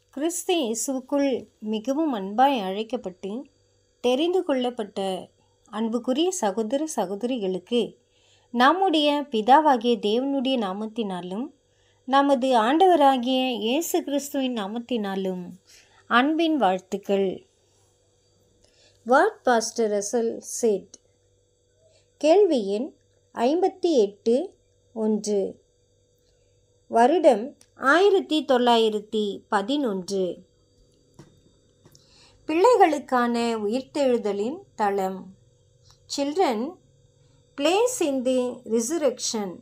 கிறிஸ்து இயேசுவுக்குள் மிகவும் அன்பாய் அழைக்கப்பட்டு தெரிந்து கொள்ளப்பட்ட அன்புக்குரிய சகோதர சகோதரிகளுக்கு நம்முடைய பிதாவாகிய தேவனுடைய நாமத்தினாலும் நமது ஆண்டவராகிய இயேசு கிறிஸ்துவின் நாமத்தினாலும் அன்பின் வாழ்த்துக்கள் வாட் பாஸ்டர் ரசல் செட் கேள்வி எண் ஐம்பத்தி எட்டு ஒன்று வருடம் ஆயிரத்தி தொள்ளாயிரத்தி பதினொன்று பிள்ளைகளுக்கான உயிர்த்தெழுதலின் தளம் children place in the resurrection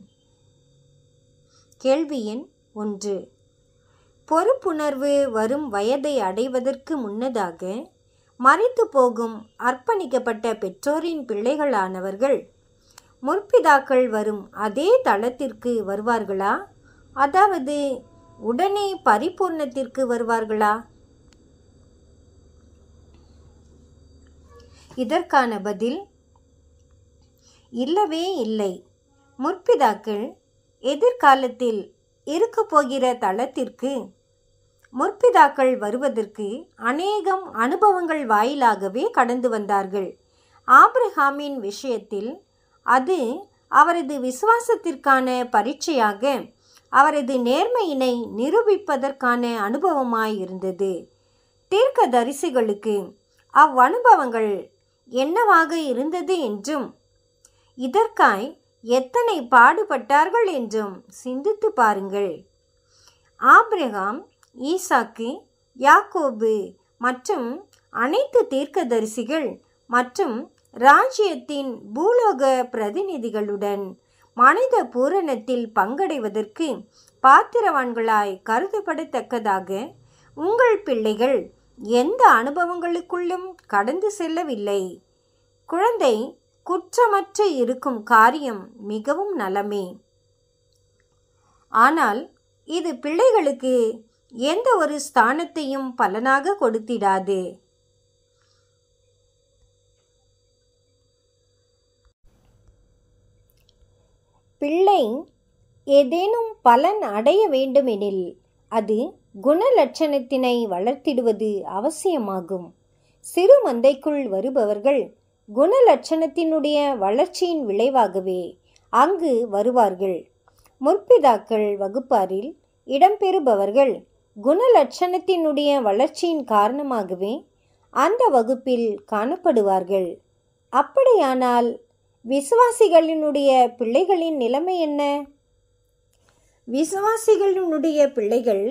கேள்வி எண் ஒன்று பொறுப்புணர்வு வரும் வயதை அடைவதற்கு முன்னதாக மறித்து போகும் அர்ப்பணிக்கப்பட்ட பெற்றோரின் பிள்ளைகளானவர்கள் முற்பிதாக்கள் வரும் அதே தளத்திற்கு வருவார்களா அதாவது உடனே பரிபூர்ணத்திற்கு வருவார்களா இதற்கான பதில் இல்லவே இல்லை முற்பிதாக்கள் எதிர்காலத்தில் இருக்கப் போகிற தளத்திற்கு முற்பிதாக்கள் வருவதற்கு அநேகம் அனுபவங்கள் வாயிலாகவே கடந்து வந்தார்கள் ஆபிரஹாமின் விஷயத்தில் அது அவரது விசுவாசத்திற்கான பரீட்சையாக அவரது நேர்மையினை நிரூபிப்பதற்கான அனுபவமாய் இருந்தது தீர்க்க தரிசிகளுக்கு அவ்வனுபவங்கள் என்னவாக இருந்தது என்றும் இதற்காய் எத்தனை பாடுபட்டார்கள் என்றும் சிந்தித்து பாருங்கள் ஆப்ரஹாம் ஈசாக்கு யாக்கோபு மற்றும் அனைத்து தீர்க்கதரிசிகள் மற்றும் ராஜ்யத்தின் பூலோக பிரதிநிதிகளுடன் மனித பூரணத்தில் பங்கடைவதற்கு பாத்திரவான்களாய் கருதப்படத்தக்கதாக உங்கள் பிள்ளைகள் எந்த அனுபவங்களுக்குள்ளும் கடந்து செல்லவில்லை குழந்தை குற்றமற்று இருக்கும் காரியம் மிகவும் நலமே ஆனால் இது பிள்ளைகளுக்கு எந்த ஒரு ஸ்தானத்தையும் பலனாக கொடுத்திடாது பிள்ளை ஏதேனும் பலன் அடைய வேண்டுமெனில் அது குணலட்சணத்தினை வளர்த்திடுவது அவசியமாகும் சிறு மந்தைக்குள் வருபவர்கள் குணலட்சணத்தினுடைய வளர்ச்சியின் விளைவாகவே அங்கு வருவார்கள் முற்பிதாக்கள் வகுப்பாரில் இடம்பெறுபவர்கள் குணலட்சணத்தினுடைய வளர்ச்சியின் காரணமாகவே அந்த வகுப்பில் காணப்படுவார்கள் அப்படியானால் விசுவாசிகளினுடைய பிள்ளைகளின் நிலைமை என்ன விசுவாசிகளினுடைய பிள்ளைகள்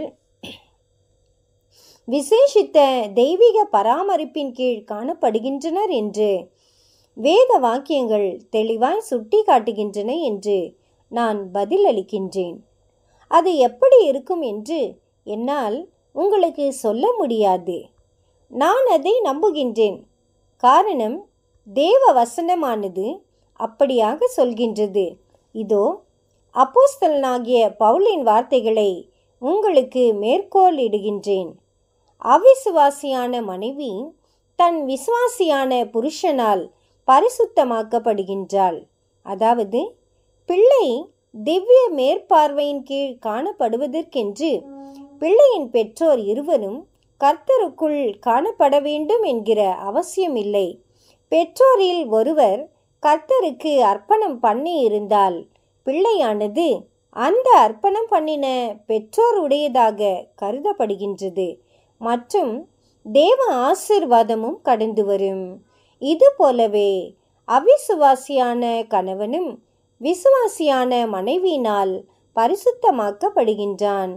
விசேஷித்த தெய்வீக பராமரிப்பின் கீழ் காணப்படுகின்றனர் என்று வேத வாக்கியங்கள் தெளிவாய் சுட்டி காட்டுகின்றன என்று நான் பதிலளிக்கின்றேன் அது எப்படி இருக்கும் என்று என்னால் உங்களுக்கு சொல்ல முடியாது நான் அதை நம்புகின்றேன் காரணம் தேவ வசனமானது அப்படியாக சொல்கின்றது இதோ அப்போஸ்தலனாகிய பவுலின் வார்த்தைகளை உங்களுக்கு மேற்கோள் இடுகின்றேன் அவிசுவாசியான மனைவி தன் விசுவாசியான புருஷனால் பரிசுத்தமாக்கப்படுகின்றாள் அதாவது பிள்ளை திவ்ய மேற்பார்வையின் கீழ் காணப்படுவதற்கென்று பிள்ளையின் பெற்றோர் இருவரும் கர்த்தருக்குள் காணப்பட வேண்டும் என்கிற அவசியமில்லை பெற்றோரில் ஒருவர் கர்த்தருக்கு அர்ப்பணம் பண்ணி இருந்தால் பிள்ளையானது அந்த அர்ப்பணம் பண்ணின பெற்றோருடையதாக கருதப்படுகின்றது மற்றும் தேவ ஆசிர்வாதமும் கடந்து வரும் இது போலவே அவிசுவாசியான கணவனும் விசுவாசியான மனைவியினால் பரிசுத்தமாக்கப்படுகின்றான்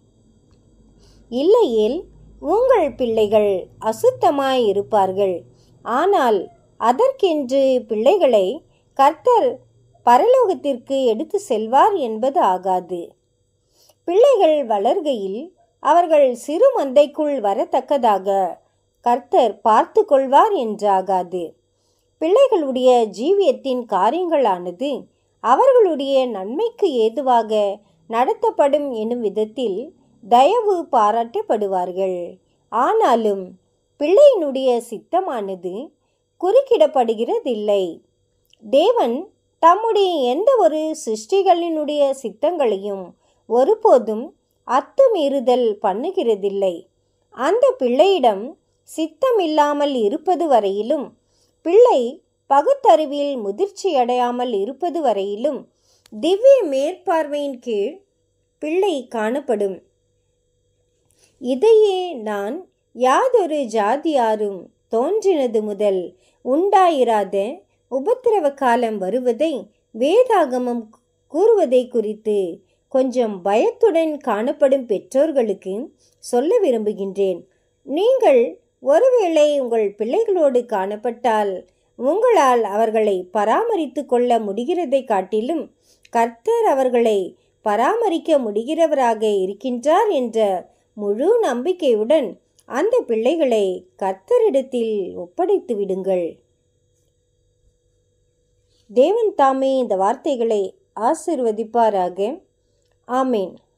இல்லையேல் உங்கள் பிள்ளைகள் அசுத்தமாய் இருப்பார்கள் ஆனால் அதற்கென்று பிள்ளைகளை கர்த்தர் பரலோகத்திற்கு எடுத்து செல்வார் என்பது ஆகாது பிள்ளைகள் வளர்கையில் அவர்கள் சிறு மந்தைக்குள் வரத்தக்கதாக கர்த்தர் பார்த்து கொள்வார் என்றாகாது பிள்ளைகளுடைய ஜீவியத்தின் காரியங்களானது அவர்களுடைய நன்மைக்கு ஏதுவாக நடத்தப்படும் எனும் விதத்தில் தயவு பாராட்டப்படுவார்கள் ஆனாலும் பிள்ளையினுடைய சித்தமானது குறுக்கிடப்படுகிறதில்லை தேவன் தம்முடைய எந்த ஒரு சிருஷ்டிகளினுடைய சித்தங்களையும் ஒருபோதும் அத்துமீறுதல் பண்ணுகிறதில்லை அந்த பிள்ளையிடம் சித்தமில்லாமல் இருப்பது வரையிலும் பிள்ளை பகுத்தறிவில் முதிர்ச்சியடையாமல் இருப்பது வரையிலும் திவ்ய மேற்பார்வையின் கீழ் பிள்ளை காணப்படும் இதையே நான் யாதொரு ஜாதியாரும் தோன்றினது முதல் உண்டாயிராத உபத்திரவ காலம் வருவதை வேதாகமம் கூறுவதை குறித்து கொஞ்சம் பயத்துடன் காணப்படும் பெற்றோர்களுக்கு சொல்ல விரும்புகின்றேன் நீங்கள் ஒருவேளை உங்கள் பிள்ளைகளோடு காணப்பட்டால் உங்களால் அவர்களை பராமரித்து கொள்ள முடிகிறதை காட்டிலும் கர்த்தர் அவர்களை பராமரிக்க முடிகிறவராக இருக்கின்றார் என்ற முழு நம்பிக்கையுடன் அந்த பிள்ளைகளை கர்த்தரிடத்தில் ஒப்படைத்து விடுங்கள் தேவன் தாமே இந்த வார்த்தைகளை ஆசிர்வதிப்பாராக ஆமேன்